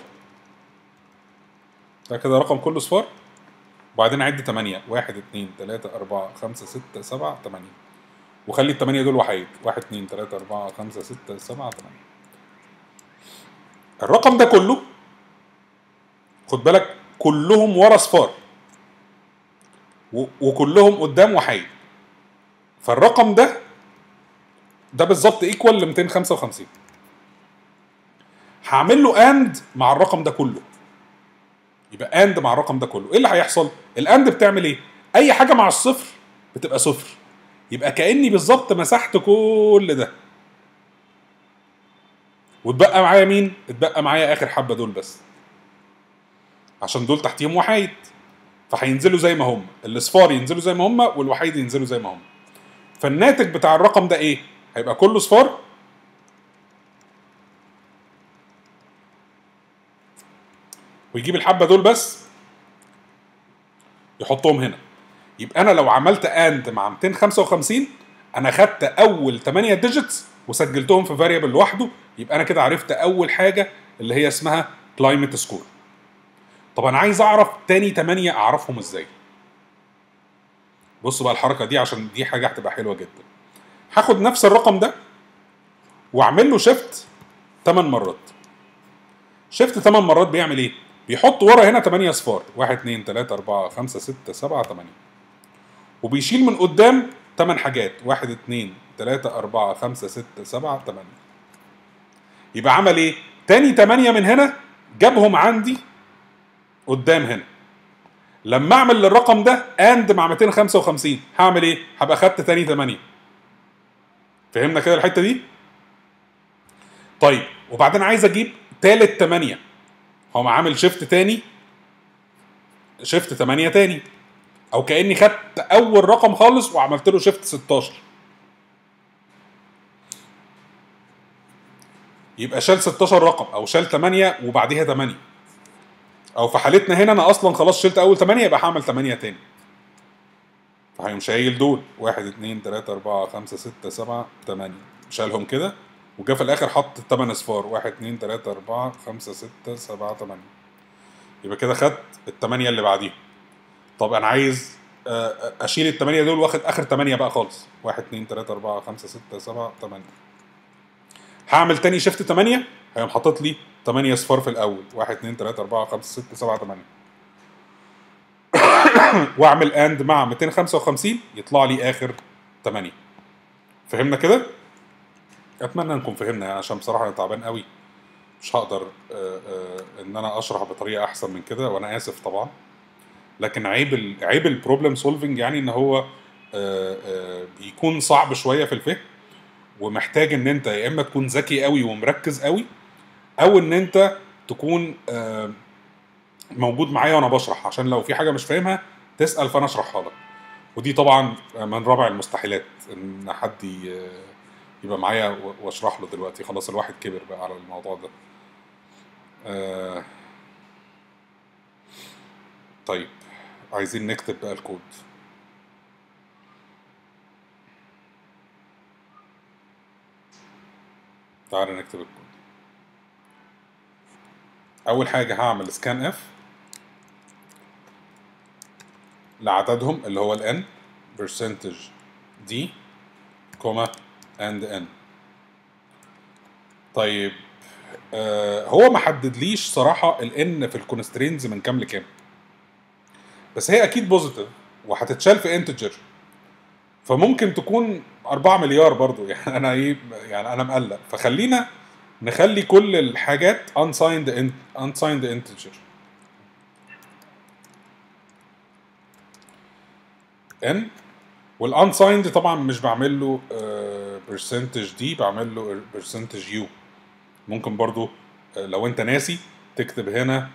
S1: ده كده رقم كله صفار وبعدين اعد 8 1 2 3 4 5 6 7 8 وخلي الثمانية دول وحيد 1 2 3 4 5 6 7 8 الرقم ده كله خد بالك كلهم ورا صفار و- وكلهم قدام وحيد فالرقم ده ده بالظبط ايكوال ل 255 هعمل له اند مع الرقم ده كله يبقى اند مع الرقم ده كله ايه اللي هيحصل الاند بتعمل ايه اي حاجه مع الصفر بتبقى صفر يبقى كاني بالظبط مسحت كل ده واتبقى معايا مين اتبقى معايا اخر حبه دول بس عشان دول تحتيهم وحيد فهينزلوا زي ما هم الاصفار ينزلوا زي ما هم والوحيد ينزلوا زي ما هم فالناتج بتاع الرقم ده ايه هيبقى كله صفار ويجيب الحبه دول بس يحطهم هنا يبقى انا لو عملت اند مع 255 انا خدت اول 8 ديجيتس وسجلتهم في فاريبل لوحده يبقى انا كده عرفت اول حاجه اللي هي اسمها كلايمت سكور طب انا عايز اعرف تاني 8 اعرفهم ازاي بصوا بقى الحركه دي عشان دي حاجه هتبقى حلوه جدا هاخد نفس الرقم ده واعمل له شيفت 8 مرات شيفت 8 مرات بيعمل ايه بيحط ورا هنا 8 اصفار 1 2 3 4 5 6 7 8 وبيشيل من قدام 8 حاجات 1 2 3 4 5 6 7 8 يبقى عمل ايه تاني 8 من هنا جابهم عندي قدام هنا لما اعمل للرقم ده اند مع 255 هعمل ايه هبقى خدت تاني 8 فهمنا كده الحته دي طيب وبعدين عايز اجيب تالت 8 هو عامل شيفت تاني شيفت 8 تاني او كاني خدت اول رقم خالص وعملت له شيفت 16 يبقى شال 16 رقم او شال 8 وبعديها 8 او في حالتنا هنا انا اصلا خلاص شلت اول 8 يبقى هعمل 8 تاني فهيقوم شايل دول 1 2 3 4 5 6 7 8 شالهم كده وجا في الاخر حط 8 اصفار 1 2 3 4 5 6 7 8 يبقى كده خدت الثمانية اللي بعديهم طب انا عايز آه، اشيل الثمانية دول واخد اخر ثمانية بقى خالص 1 2 3 4 5 6 7 8 هعمل تاني شيفت 8 هيقوم حاطط لي 8 اصفار في الاول 1 2 3 4 5 6 7 8 واعمل اند مع 255 يطلع لي اخر 8 فهمنا كده اتمنى انكم فهمنا يعني عشان بصراحه انا تعبان قوي مش هقدر آه، آه، ان انا اشرح بطريقه احسن من كده وانا اسف طبعا لكن عيب ال عيب البروبلم سولفنج يعني ان هو آه، آه، بيكون صعب شويه في الفهم ومحتاج ان انت يا اما تكون ذكي قوي ومركز قوي او ان انت تكون آه، موجود معايا وانا بشرح عشان لو في حاجه مش فاهمها تسال فانا اشرحها لك ودي طبعا من رابع المستحيلات ان حد ي- يبقى معايا و- واشرح له دلوقتي خلاص الواحد كبر بقى على الموضوع ده آه، طيب عايزين نكتب بقى الكود تعالى نكتب الكود اول حاجه هعمل سكان اف لعددهم اللي هو ال n percentage d كوما and n طيب آه هو ما حددليش صراحه ال n في الكونسترينز من كام لكام بس هي اكيد بوزيتيف وهتتشال في انتجر فممكن تكون 4 مليار برضو يعني انا ايه يعني انا مقلق فخلينا نخلي كل الحاجات unsigned in, unsigned integer n والانسايند طبعا مش بعمل له برسنتج دي بعمل له برسنتج يو ممكن برضو آه، لو انت ناسي تكتب هنا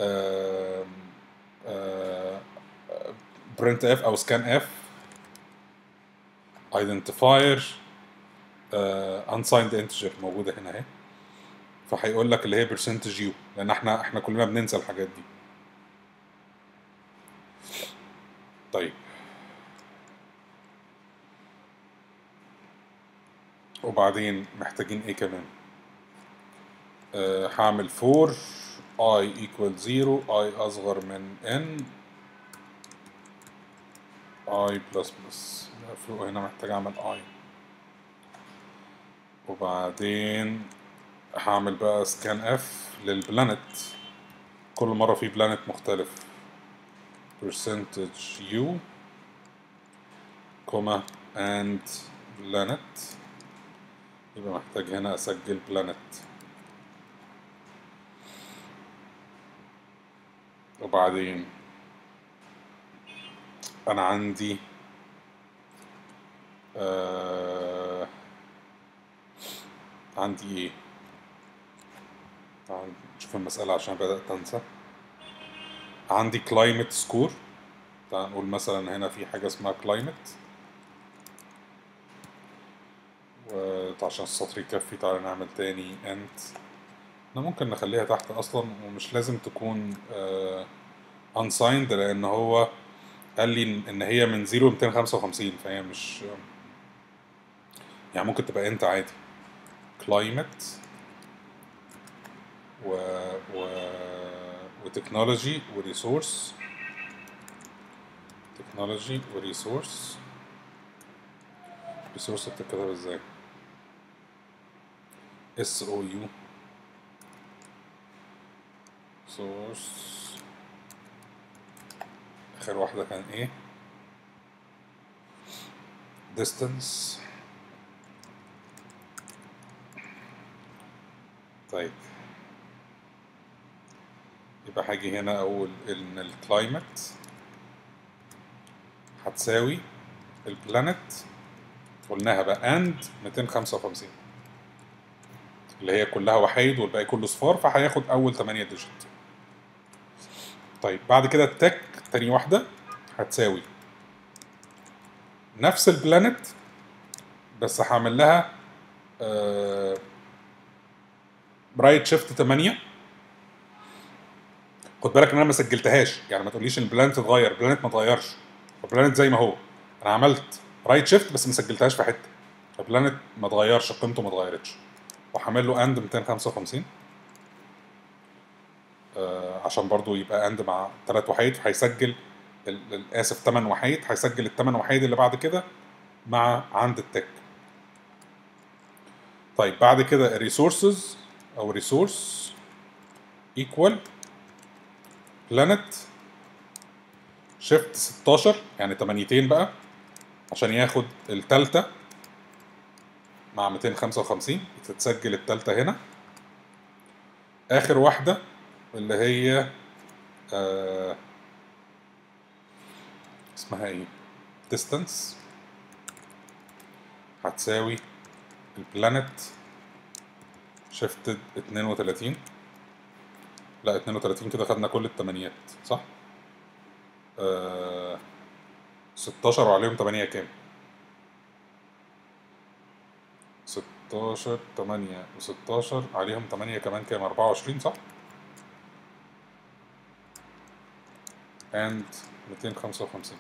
S1: برنت اف او سكان اف identifier uh, unsigned integer موجوده هنا اهي فهيقول لك اللي هي percentage u لان احنا احنا كلنا بننسى الحاجات دي طيب وبعدين محتاجين ايه كمان أه هعمل for i equal 0 i اصغر من n i plus plus فوق هنا محتاج اعمل i وبعدين هعمل بقى سكان اف للبلانت كل مرة في بلانت مختلف percentage u كوما and planet يبقى محتاج هنا اسجل planet وبعدين انا عندي آه عندي ايه تعال نشوف المسألة عشان بدأت أنسى عندي climate score تعال نقول مثلا هنا في حاجة اسمها climate وعشان السطر يكفي تعالى نعمل تاني end احنا ممكن نخليها تحت أصلا ومش لازم تكون آه unsigned لأن هو قال لي إن هي من 0 ل 255 فهي مش يعني ممكن تبقى انت عادي climate و و وتكنولوجي وريسورس تكنولوجي وريسورس ريسورس بتتكتب ازاي اس او يو سورس اخر واحدة كان ايه distance طيب يبقى هاجي هنا اقول ان الكلايمت هتساوي البلانت قلناها بقى اند 255 اللي هي كلها وحيد والباقي كله صفار فهياخد اول 8 ديجيت طيب بعد كده التك تاني واحدة هتساوي نفس البلانت بس هعمل لها آه رايت شيفت 8 خد بالك ان انا ما سجلتهاش يعني ما تقوليش ان البلانت اتغير البلانت ما اتغيرش البلانت زي ما هو انا عملت رايت شيفت بس ما سجلتهاش في حته البلانت ما اتغيرش قيمته ما اتغيرتش وهعمل له اند 255 آه عشان برضو يبقى اند مع ثلاث وحيد فهيسجل ال- ال- اسف 8 وحيد هيسجل الثمان وحيد اللي بعد كده مع عند التك طيب بعد كده الريسورسز او ريسورس equal planet شيفت 16 يعني تمانيتين بقى عشان ياخد التالتة مع 255 تتسجل التالتة هنا آخر واحدة اللي هي آه اسمها ايه distance هتساوي البلانت شيفتد 32 لا 32 كده خدنا كل التمانيات صح؟ آه 16 وعليهم 8 كام؟ 16 8 و16 عليهم 8 كمان كام 24 صح؟ and 255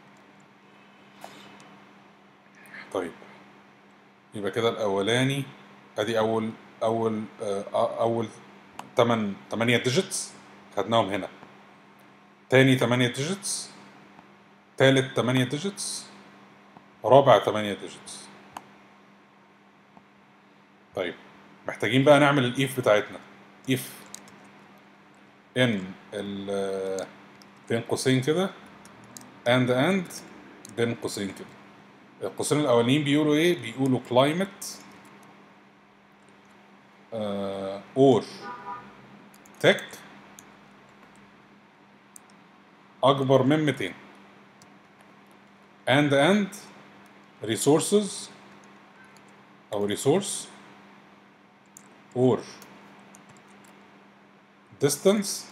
S1: طيب يبقى كده الاولاني ادي اول اول آه اول 8 8 ديجيتس خدناهم هنا تاني 8 ديجيتس تالت 8 ديجيتس رابع 8 ديجيتس طيب محتاجين بقى نعمل الايف بتاعتنا ايف ان ال بين قوسين كده اند اند بين قوسين كده القوسين الاولانيين بيقولوا ايه بيقولوا climate اور تك اكبر من 200 and and resources او resource or distance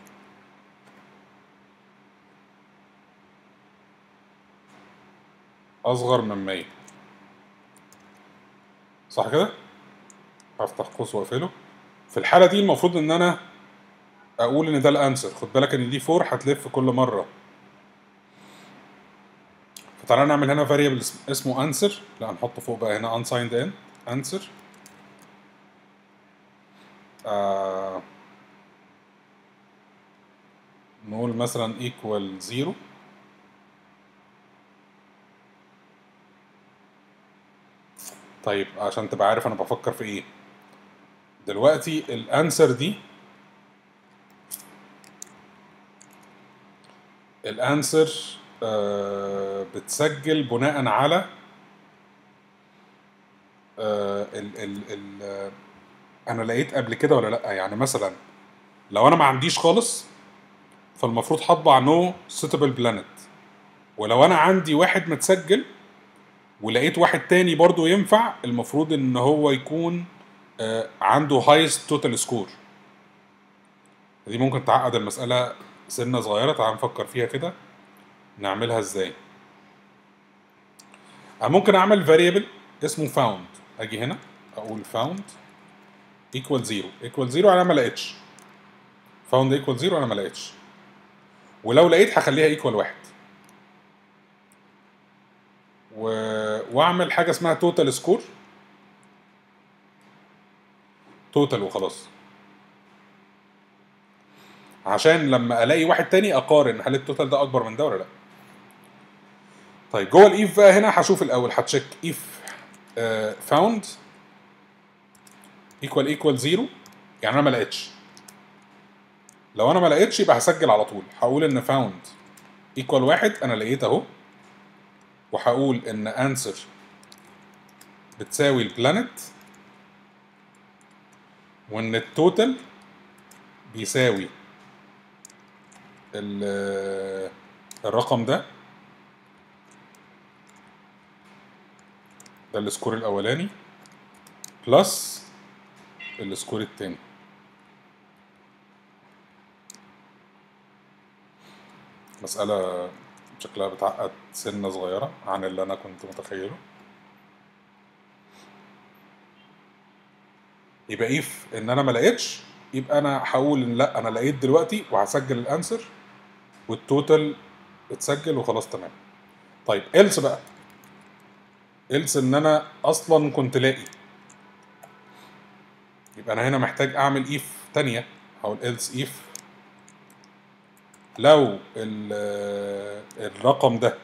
S1: اصغر من 100 صح كده هفتح قوس واقفله في الحاله دي المفروض ان انا اقول ان ده الانسر خد بالك ان دي فور هتلف كل مره فتعالى نعمل هنا فاريبل اسمه انسر لا هنحطه فوق بقى هنا unsigned in انسر آه نقول مثلا equal 0 طيب عشان تبقى عارف انا بفكر في ايه دلوقتي الانسر دي الانسر آه بتسجل بناء على آه ال ال ال آه انا لقيت قبل كده ولا لا يعني مثلا لو انا ما عنديش خالص فالمفروض هطبع نو suitable بلانت ولو انا عندي واحد متسجل ولقيت واحد تاني برضو ينفع المفروض ان هو يكون آه عنده هايست توتال سكور دي ممكن تعقد المسألة سنة صغيرة تعال نفكر فيها كده نعملها ازاي ممكن اعمل variable اسمه found اجي هنا اقول found equal 0 equal 0 انا ما لقيتش found equal 0 انا ما لقيتش ولو لقيت هخليها equal 1 و... واعمل حاجه اسمها توتال سكور توتال وخلاص عشان لما الاقي واحد تاني اقارن هل التوتال ده اكبر من ده ولا لا طيب جوه الايف بقى هنا هشوف الاول هتشيك ايف فاوند ايكوال ايكوال زيرو يعني انا ما لقيتش لو انا ما لقيتش يبقى هسجل على طول هقول ان فاوند ايكوال واحد انا لقيت اهو وهقول ان انسر بتساوي البلانت وان التوتال بيساوي الرقم ده ده السكور الاولاني بلس السكور التاني مسألة شكلها بتعقد سنة صغيرة عن اللي أنا كنت متخيله يبقى إيف إن أنا ما لقيتش يبقى أنا هقول إن لأ أنا لقيت دلوقتي وهسجل الأنسر والتوتال اتسجل وخلاص تمام طيب إلس بقى إلس إن أنا أصلا كنت لاقي يبقى أنا هنا محتاج أعمل إيف تانية هقول إلس إيف لو الرقم ده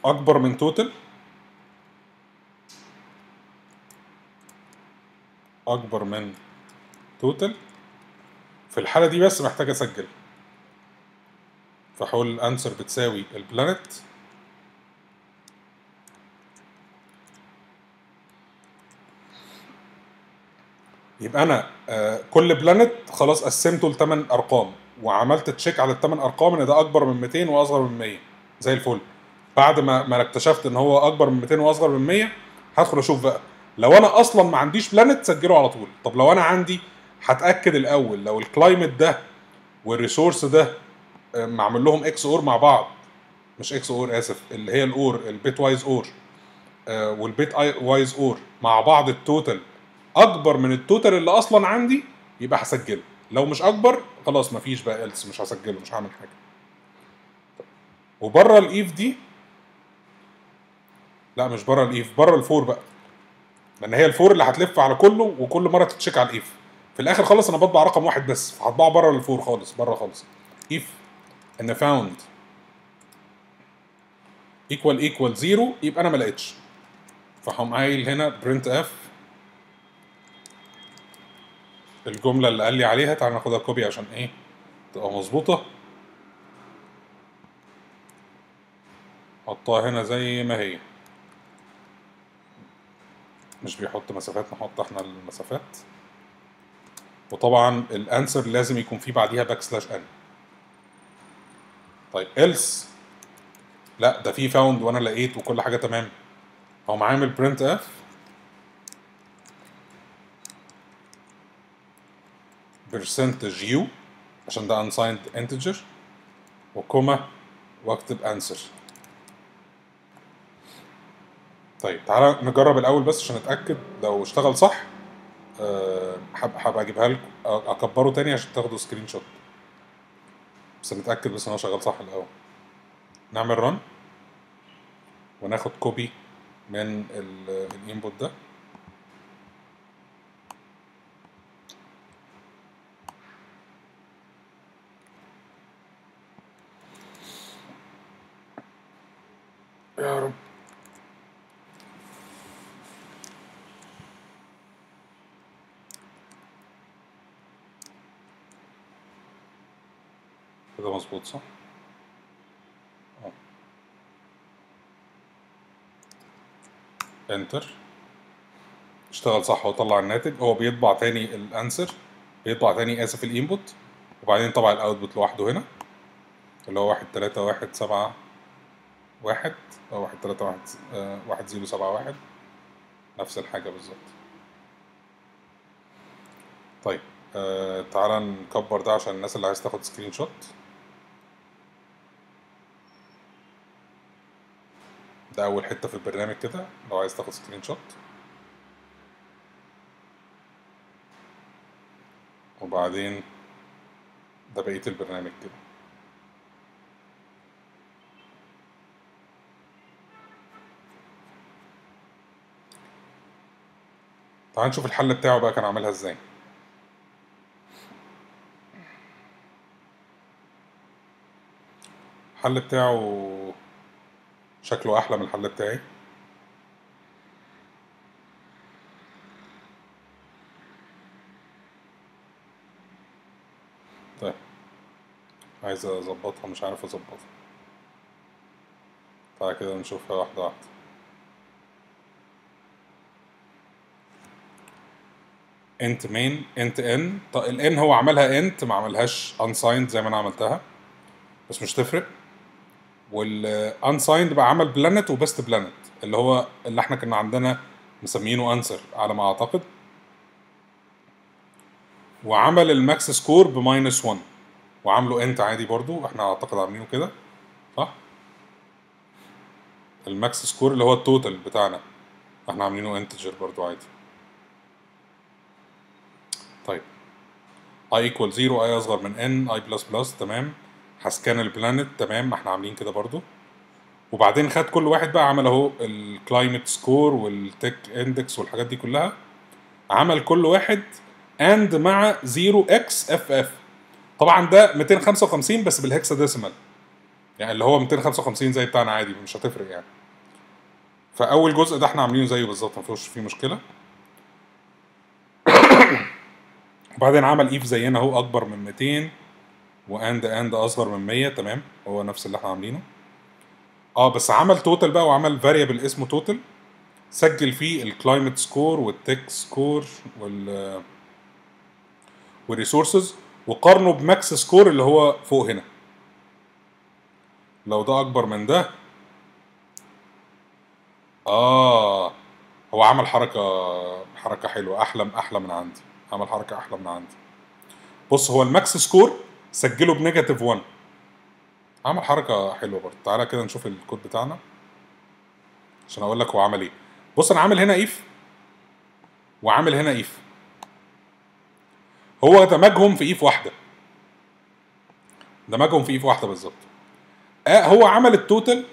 S1: اكبر من توتال اكبر من توتال في الحاله دي بس محتاج اسجل فهقول الانسر بتساوي البلانت يبقى انا آه، كل بلانت خلاص قسمته لثمان ارقام وعملت تشيك على الثمان ارقام ان ده اكبر من 200 واصغر من 100 زي الفل بعد ما ما أنا اكتشفت ان هو اكبر من 200 واصغر من 100 هدخل اشوف بقى لو انا اصلا ما عنديش بلانت سجله على طول طب لو انا عندي هتاكد الاول لو الكلايمت ده والريسورس ده آه، معمول لهم اكس اور مع بعض مش اكس اور اسف اللي هي الاور البيت وايز اور آه، والبيت وايز اور مع بعض التوتال اكبر من التوتال اللي اصلا عندي يبقى هسجله لو مش اكبر خلاص مفيش بقى else مش هسجله مش هعمل حاجه وبره الايف دي لا مش بره الايف بره الفور بقى لان هي الفور اللي هتلف على كله وكل مره تتشيك على الايف في الاخر خالص انا بطبع رقم واحد بس فهطبعه بره الفور خالص بره خالص ايف ان فاوند ايكوال ايكوال زيرو يبقى انا ما لقيتش فهقوم قايل هنا برنت اف الجمله اللي قال لي عليها تعال ناخدها كوبي عشان ايه تبقى مظبوطه حطها هنا زي ما هي مش بيحط مسافات نحط احنا المسافات وطبعا الانسر لازم يكون فيه بعديها باك سلاش ان طيب else لا ده في فاوند وانا لقيت وكل حاجه تمام هقوم عامل برنت اف percentage يو عشان ده unsigned integer وكوما واكتب answer طيب تعالى نجرب الاول بس عشان نتاكد لو اشتغل صح أه هب- هبقى اجيبها لكم اكبره تاني عشان تاخدوا سكرين شوت بس نتاكد بس ان هو شغال صح الاول نعمل رن وناخد كوبي من الانبوت ده يا رب كده مظبوط صح؟ اه انتر اشتغل صح وطلع الناتج هو بيطبع تاني الانسر بيطبع تاني اسف الانبوت وبعدين طبع الاوتبوت لوحده هنا اللي هو واحد تلاتة واحد سبعة واحد أو واحد تلاتة واحد آه، واحد زيرو سبعة واحد نفس الحاجة بالظبط طيب آه تعالى نكبر ده عشان الناس اللي عايز تاخد سكرين شوت ده أول حتة في البرنامج كده لو عايز تاخد سكرين شوت وبعدين ده بقية البرنامج كده تعال نشوف الحل بتاعه بقى كان عاملها ازاي الحل بتاعه شكله احلى من الحل بتاعي طيب عايز اظبطها مش عارف اظبطها تعالى كده نشوفها واحدة واحدة انت مين انت ان طيب الان هو عملها انت ما عملهاش unsigned زي ما انا عملتها بس مش تفرق والانسايند بقى عمل بلانت وبست بلانت اللي هو اللي احنا كنا عندنا مسمينه انسر على ما اعتقد وعمل الماكس سكور بماينس 1 وعامله انت عادي برضو احنا اعتقد عاملينه كده صح الماكس سكور اللي هو التوتال بتاعنا احنا عاملينه انتجر برضو عادي طيب i equal 0 i اصغر من n i بلس بلس تمام هسكان البلانت تمام ما احنا عاملين كده برضو وبعدين خد كل واحد بقى عمل اهو الكلايمت سكور والتك اندكس والحاجات دي كلها عمل كل واحد اند مع 0 اكس اف اف طبعا ده 255 بس بالهكسا ديسيمال يعني اللي هو 255 زي بتاعنا عادي مش هتفرق يعني فاول جزء ده احنا عاملينه زيه بالظبط ما فيهوش فيه مشكله وبعدين عمل ايف زينا اهو اكبر من 200 واند اند اصغر من 100 تمام هو نفس اللي احنا عاملينه اه بس عمل توتال بقى وعمل فاريبل اسمه توتال سجل فيه الكلايمت سكور والتك سكور وال والريسورسز وقارنه بماكس سكور اللي هو فوق هنا لو ده اكبر من ده اه هو عمل حركه حركه حلوه احلى احلى من عندي عمل حركه احلى من عندي بص هو الماكس سكور سجله بنيجاتيف 1 عمل حركه حلوه برضه تعالى كده نشوف الكود بتاعنا عشان اقول لك هو عمل ايه بص انا عامل هنا ايف وعامل هنا ايف هو دمجهم في ايف واحده دمجهم في ايف واحده بالظبط آه هو عمل التوتال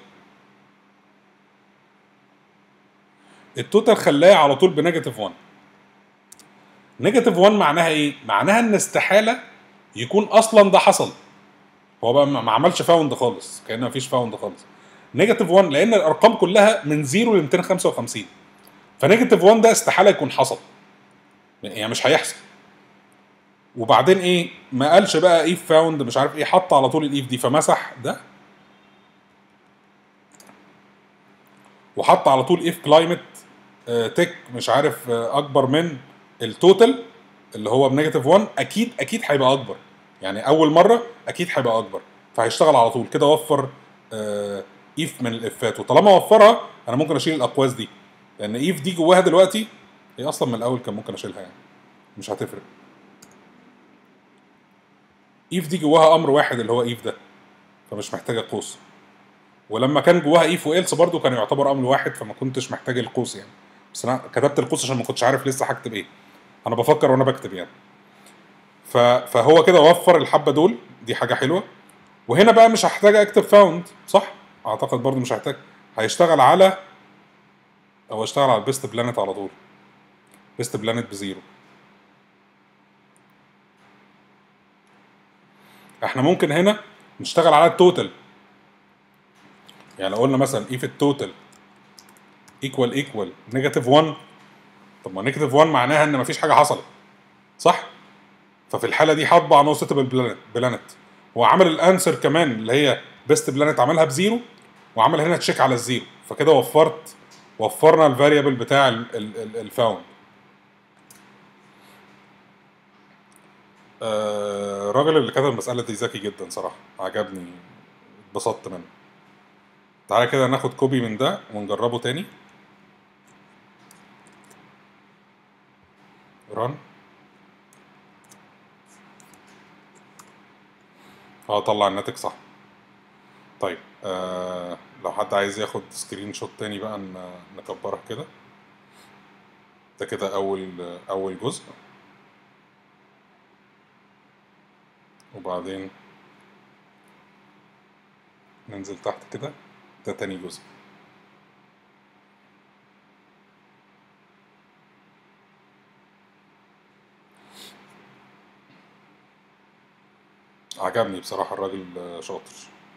S1: التوتال خلاه على طول بنيجاتيف 1 نيجاتيف 1 معناها ايه معناها ان استحاله يكون اصلا ده حصل هو بقى ما عملش فاوند خالص كان مفيش فاوند خالص نيجاتيف 1 لان الارقام كلها من 0 ل 255 فنيجاتيف 1 ده استحاله يكون حصل يعني مش هيحصل وبعدين ايه ما قالش بقى ايف فاوند مش عارف ايه حط على طول الايف دي فمسح ده وحط على طول اف كلايمت تك مش عارف آه، اكبر من التوتال اللي هو بنيجاتيف 1 اكيد اكيد هيبقى اكبر يعني اول مره اكيد هيبقى اكبر فهيشتغل على طول كده وفر ايف من الافات وطالما وفرها انا ممكن اشيل الاقواس دي لان ايف دي جواها دلوقتي هي اصلا من الاول كان ممكن اشيلها يعني مش هتفرق ايف دي جواها امر واحد اللي هو ايف ده فمش محتاجه قوس ولما كان جواها ايف والس برضو كان يعتبر امر واحد فما كنتش محتاج القوس يعني بس انا كتبت القوس عشان ما كنتش عارف لسه هكتب ايه انا بفكر وانا بكتب يعني ف... فهو كده وفر الحبه دول دي حاجه حلوه وهنا بقى مش هحتاج اكتب فاوند صح اعتقد برضو مش هحتاج هيشتغل على هو اشتغل على البيست بلانت على طول بيست بلانت بزيرو احنا ممكن هنا نشتغل على التوتال يعني لو قلنا مثلا ايه في التوتال ايكوال ايكوال نيجاتيف 1 طب ما نيجاتيف 1 معناها ان مفيش حاجه حصلت صح ففي الحاله دي هطبع نو سيتبل بلانت بلانت هو عمل الانسر كمان اللي هي بيست بلانت عملها بزيرو وعمل هنا تشيك على الزيرو فكده وفرت وفرنا الفاريبل بتاع الفاوند آه، الراجل اللي كتب المسألة دي ذكي جدا صراحة عجبني اتبسطت منه تعالى كده ناخد كوبي من ده ونجربه تاني ران اه طلع الناتج صح طيب آه لو حد عايز ياخد سكرين شوت تاني بقى ن- نكبرها كده ده كده اول اول جزء وبعدين ننزل تحت كده ده تاني جزء عجبني بصراحة الراجل شاطر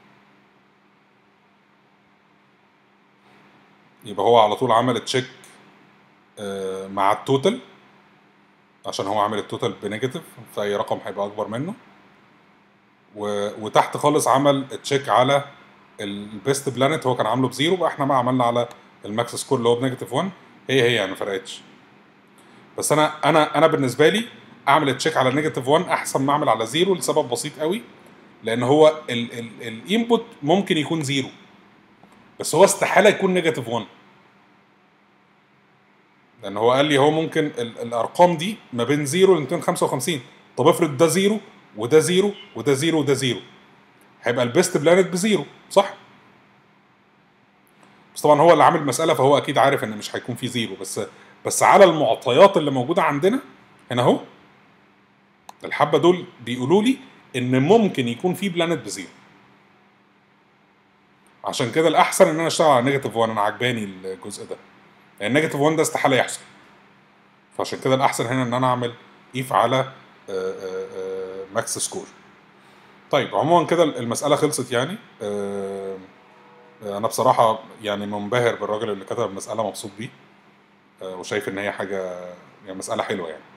S1: يبقى هو على طول عمل تشيك مع التوتال عشان هو عامل التوتال بنيجاتيف فأي رقم هيبقى أكبر منه و... وتحت خالص عمل تشيك على البيست بلانت هو كان عامله بزيرو بقى احنا ما عملنا على الماكس سكور اللي هو بنيجاتيف 1 هي هي يعني ما فرقتش بس انا انا انا بالنسبه لي اعمل تشيك على نيجاتيف 1 احسن ما اعمل على زيرو لسبب بسيط قوي لان هو الانبوت ممكن يكون زيرو بس هو استحاله يكون نيجاتيف 1 لان هو قال لي هو ممكن ال- الارقام دي ما بين 0 ل 255 طب افرض ده زيرو وده زيرو وده زيرو وده زيرو هيبقى البيست بلانت بزيرو صح؟ بس طبعا هو اللي عامل المساله فهو اكيد عارف ان مش هيكون في زيرو بس بس على المعطيات اللي موجوده عندنا هنا اهو الحبه دول بيقولوا لي ان ممكن يكون في بلانت بزيرو عشان كده الاحسن ان انا اشتغل على نيجاتيف 1 انا عجباني الجزء ده لان النيجاتيف 1 ده استحاله يحصل فعشان كده الاحسن هنا ان انا اعمل ايف على ماكس سكور طيب عموما كده المساله خلصت يعني آه، انا بصراحه يعني منبهر بالراجل اللي كتب المساله مبسوط بيه آه، وشايف ان هي حاجه يعني مساله حلوه يعني